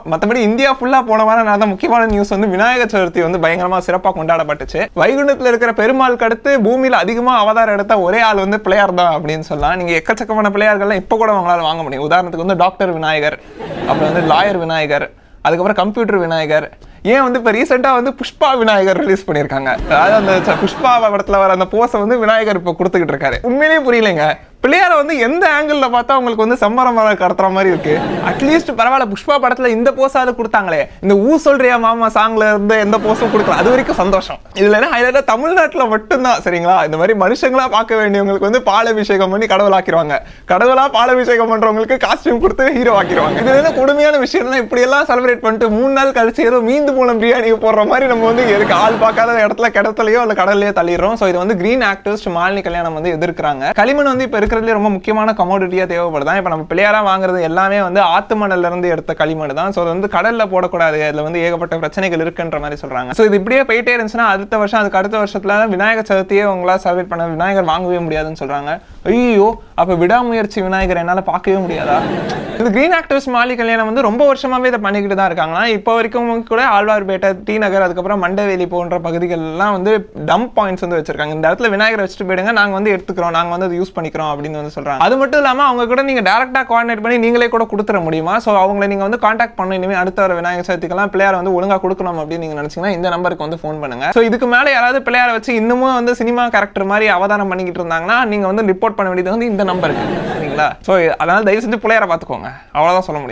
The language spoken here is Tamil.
மற்றபடி இந்தியா ஃபுல்லா போன வாரம் நடந்த முக்கியமான நியூஸ் வந்து விநாயகர் சதுர்த்தி வந்து பயங்கரமா சிறப்பா கொண்டாடப்பட்டுச்சு வைகுண்டத்துல இருக்கிற பெருமாளுக்கு அடுத்து பூமியில அதிகமா அவதாரம் எடுத்த ஒரே ஆள் வந்து பிள்ளையார் தான் அப்படின்னு சொல்லலாம் நீங்க எக்கச்சக்கமான பிள்ளையார்கள்லாம் இப்போ கூட உங்களால வாங்க முடியும் உதாரணத்துக்கு வந்து டாக்டர் விநாயகர் அப்புறம் வந்து லாயர் விநாயகர் அதுக்கப்புறம் கம்ப்யூட்டர் விநாயகர் ஏன் வந்து இப்போ ரீசெண்டாக வந்து புஷ்பா விநாயகர் ரிலீஸ் பண்ணியிருக்காங்க அதாவது அந்த ச- புஷ்பா படத்தில் வர அந்த போஸை வந்து விநாயகர் இப்போ கொடுத்துக்கிட்டு இருக்காரு உண்மையிலேயே புரியலைங்க பிள்ளையாரை வந்து எந்த ஆங்கிளில் பார்த்தா உங்களுக்கு வந்து சம்பரம் மரம் கடத்துற மாதிரி இருக்கு அட்லீஸ்ட் பரவாயில்ல புஷ்பா படத்துல இந்த போஸாவது கொடுத்தாங்களே இந்த ஊ சொல்றியா மாமா சாங்ல இருந்து எந்த போஸும் கொடுக்கல அது வரைக்கும் சந்தோஷம் இதுல என்ன ஹைலைட்டா தமிழ்நாட்டுல மட்டும்தான் சரிங்களா இந்த மாதிரி மனுஷங்களா பார்க்க வேண்டியவங்களுக்கு வந்து பாலாபிஷேகம் பண்ணி கடவுளாக்கிடுவாங்க கடவுளா பாலாபிஷேகம் பண்றவங்களுக்கு காஸ்டியூம் கொடுத்து ஹீரோ ஆக்கிடுவாங்க இதுல என்ன கொடுமையான விஷயம் இப்படி எல்லாம் செலிப்ரேட் பண்ணிட்டு மூணு நாள் கழிச்சு ஏதோ மீந்து மூலம் பிரியாணி போடுற மாதிரி நம்ம வந்து இருக்கு ஆள் பார்க்காத இடத்துல கிடத்துலயோ இல்ல கடல்லையோ தள்ளிடுறோம் ஸோ இது வந்து கிரீன் ஆக்டிவிஸ்ட் மாலினி கல்யாணம் வந்து எதிர்க்கிறாங்க களிமண் வந்து இப்போ இருக்கிறதுலே ரொம்ப முக்கியமான கமோடிட்டியா தேவைப்படுதான் இப்போ நம்ம பிள்ளையாரா வாங்குறது எல்லாமே வந்து ஆத்து மணல்ல இருந்து எடுத்த களிமண் தான் ஸோ அது வந்து கடல்ல போடக்கூடாது அதுல வந்து ஏகப்பட்ட பிரச்சனைகள் இருக்குன்ற மாதிரி சொல்றாங்க ஸோ இது இப்படியே போயிட்டே இருந்துச்சுன்னா அடுத்த வருஷம் அதுக்கு அடுத்த வருஷத்துல விநாயகர் சதுர்த்தியே உங்களால் செலிப்ரேட் பண்ண விநாயகர் வாங்கவே முடியாதுன்னு சொல்றாங்க ஐயோ அப்ப விடாமுயற்சி விநாயகர் என்னால பார்க்கவே முடியாதா இந்த கிரீன் ஆக்டிவிஸ்ட் மாலி கல்யாணம் வந்து ரொம்ப வருஷமாவே இதை பண்ணிக்கிட்டு தான் இருக்காங்களா இப்போ வரைக்கும் கூட ஆழ்வார்பேட்டை டி நகர் அதுக்கப்புறம் மண்டவேலி போன்ற பகுதிகள் எல்லாம் வந்து டம்ப் பாயிண்ட்ஸ் வந்து வச்சிருக்காங்க இந்த இடத்துல விநாயகர் வச்சுட்டு போயிடுங்க நாங்க வந்து எடுத்துக்கிறோம் நாங்க வந்து அதை யூஸ் பண்ணிக்கிறோம் அப்படின்னு வந்து சொல்றாங்க அது மட்டும் இல்லாம அவங்க கூட நீங்க டேரக்டா கோஆர்டினேட் பண்ணி நீங்களே கூட கொடுத்துட முடியுமா ஸோ அவங்களை நீங்க வந்து காண்டாக்ட் பண்ணணும் இனிமே அடுத்த வர விநாயகர் சதுர்த்திக்கெல்லாம் பிள்ளையார் வந்து ஒழுங்கா கொடுக்கணும் அப்படின்னு நீங்க நினைச்சீங்கன்னா இந்த நம்பருக்கு வந்து ஃபோன் பண்ணுங்க ஸோ இதுக்கு மேல யாராவது பிள்ளையாரை வச்சு இன்னமும் வந்து சினிமா கேரக்டர் மாதிரி அவதாரம் பண்ணிக்கிட்டு இருந்தாங்கன்னா நீங்க வந்து ரிப்போர்ட் பண்ண வேண்டியது வந்து இந்த நம்பருக்கு சரிங்களா ஸோ அதனால தயவு செஞ்சு பிள்ளையாரை பார்த்துக்கோங்க அவ்வளவுதான் சொல்ல முடியும்